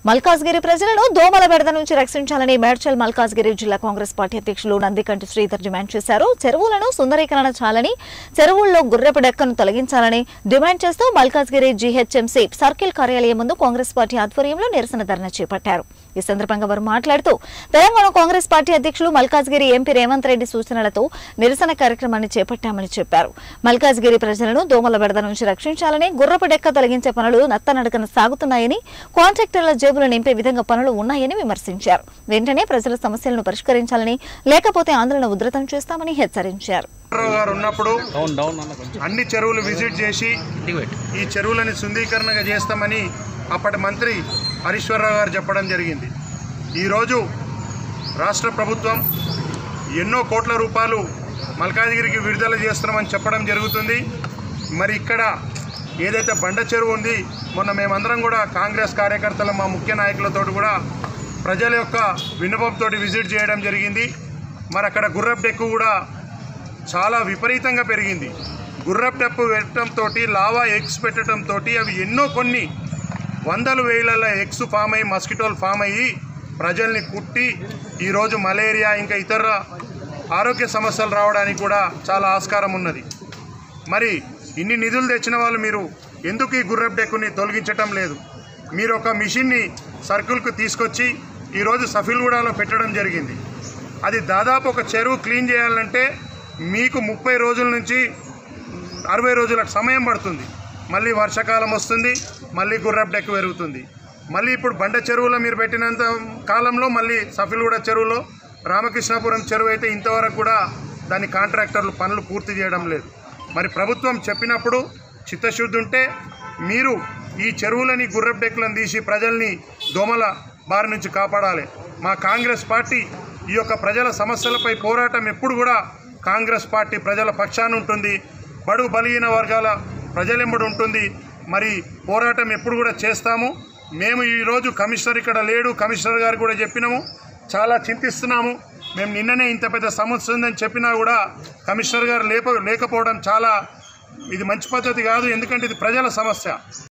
మల్కాజ్గిరి ప్రజలను దోమల బెడద నుంచి రక్షించాలని మేడ్చల్ మల్కాజ్గిరి జిల్లా కాంగ్రెస్ పార్టీ అధ్యక్షులు నందికంటి శ్రీధర్ డిమాండ్ చేశారు చెరువులను సుందరీకరణ చాలని చెరువుల్లో గుర్రపు డెక్కను తొలగించాలని డిమాండ్ చేస్తూ మల్కాజ్గిరి జీహెచ్ఎంసీ సర్కిల్ కార్యాలయం ముందు కాంగ్రెస్ పార్టీ ఆధ్వర్యంలో నిరసన ధర్నా చేపట్టారు ఈ సందర్భంగా వారు మాట్లాడుతూ తెలంగాణ కాంగ్రెస్ పార్టీ అధ్యక్షులు మల్కాజ్గిరి ఎంపీ రేవంత్ రెడ్డి సూచనలతో నిరసన కార్యక్రమాన్ని చేపట్టామని చెప్పారు మల్కాజ్గిరి ప్రజలను దోమల బెడద నుంచి రక్షించాలని గుర్రపు డెక్క తొలగించే పనులు నత్తనడకన సాగుతున్నాయని కాంట్రాక్టర్ల జేబులు నింపే విధంగా పనులు ఉన్నాయని విమర్శించారు వెంటనే ప్రజల సమస్యలను పరిష్కరించాలని లేకపోతే ఆందోళన ఉధృతం చేస్తామని హెచ్చరించారు రావు గారు ఉన్నప్పుడు డౌన్ డౌన్ అన్న కొంచెం అన్ని చెరువులు విజిట్ చేసి ఇంటికి పెట్టి ఈ చెరువులని శుద్ధీకరణగా చేస్తామని అప్పటి మంత్రి హరీశ్వరరావు గారు చెప్పడం జరిగింది ఈరోజు రాష్ట్ర ప్రభుత్వం ఎన్నో కోట్ల రూపాయలు మల్కాజిగిరికి విడుదల చేస్తున్నామని చెప్పడం జరుగుతుంది మరి ఇక్కడ ఏదైతే బండ చెరువు ఉంది మొన్న మేమందరం కూడా కాంగ్రెస్ కార్యకర్తలు మా ముఖ్య నాయకులతో కూడా ప్రజల యొక్క విన్నపంతో విజిట్ చేయడం జరిగింది మరి అక్కడ గుర్రపు డెక్కు కూడా చాలా విపరీతంగా పెరిగింది గుర్రపు డప్పు పెట్టడంతో లావా ఎగ్స్ పెట్టడంతో అవి ఎన్నో కొన్ని వందల వేల ఎగ్స్ ఫామ్ అయ్యి మస్కిటోలు ఫామ్ అయ్యి ప్రజల్ని కుట్టి ఈరోజు మలేరియా ఇంకా ఇతర ఆరోగ్య సమస్యలు రావడానికి కూడా చాలా ఆస్కారం ఉన్నది మరి ఇన్ని నిధులు తెచ్చిన వాళ్ళు మీరు ఎందుకు ఈ గుర్రపు డెక్కుని తొలగించటం లేదు మీరు ఒక మిషన్ని సర్కిల్కు తీసుకొచ్చి ఈరోజు సఫిల్గూడలో పెట్టడం జరిగింది అది దాదాపు ఒక చెరువు క్లీన్ చేయాలంటే మీకు ముప్పై రోజుల నుంచి అరవై రోజుల సమయం పడుతుంది మళ్ళీ వర్షాకాలం వస్తుంది మళ్ళీ గుర్రపు డెక్కు పెరుగుతుంది మళ్ళీ ఇప్పుడు బండ చెరువులో మీరు పెట్టినంత కాలంలో మళ్ళీ సఫిల్గూడ చెరువులో రామకృష్ణాపురం చెరువు అయితే ఇంతవరకు కూడా దాని కాంట్రాక్టర్లు పనులు పూర్తి చేయడం లేదు మరి ప్రభుత్వం చెప్పినప్పుడు చిత్తశుద్ధి ఉంటే మీరు ఈ చెరువులని గుర్రపు డెక్కులను తీసి ప్రజల్ని దోమల బారి నుంచి కాపాడాలి మా కాంగ్రెస్ పార్టీ ఈ యొక్క ప్రజల సమస్యలపై పోరాటం ఎప్పుడు కూడా కాంగ్రెస్ పార్టీ ప్రజల పక్షాన ఉంటుంది బడు బలహీన వర్గాల ప్రజలెంబడి ఉంటుంది మరి పోరాటం ఎప్పుడు కూడా చేస్తాము మేము ఈరోజు కమిషనర్ ఇక్కడ లేడు కమిషనర్ గారు కూడా చెప్పినాము చాలా చింతిస్తున్నాము మేము నిన్ననే ఇంత పెద్ద సమస్య ఉందని చెప్పినా కూడా కమిషనర్ గారు లేప లేకపోవడం చాలా ఇది మంచి పద్ధతి కాదు ఎందుకంటే ఇది ప్రజల సమస్య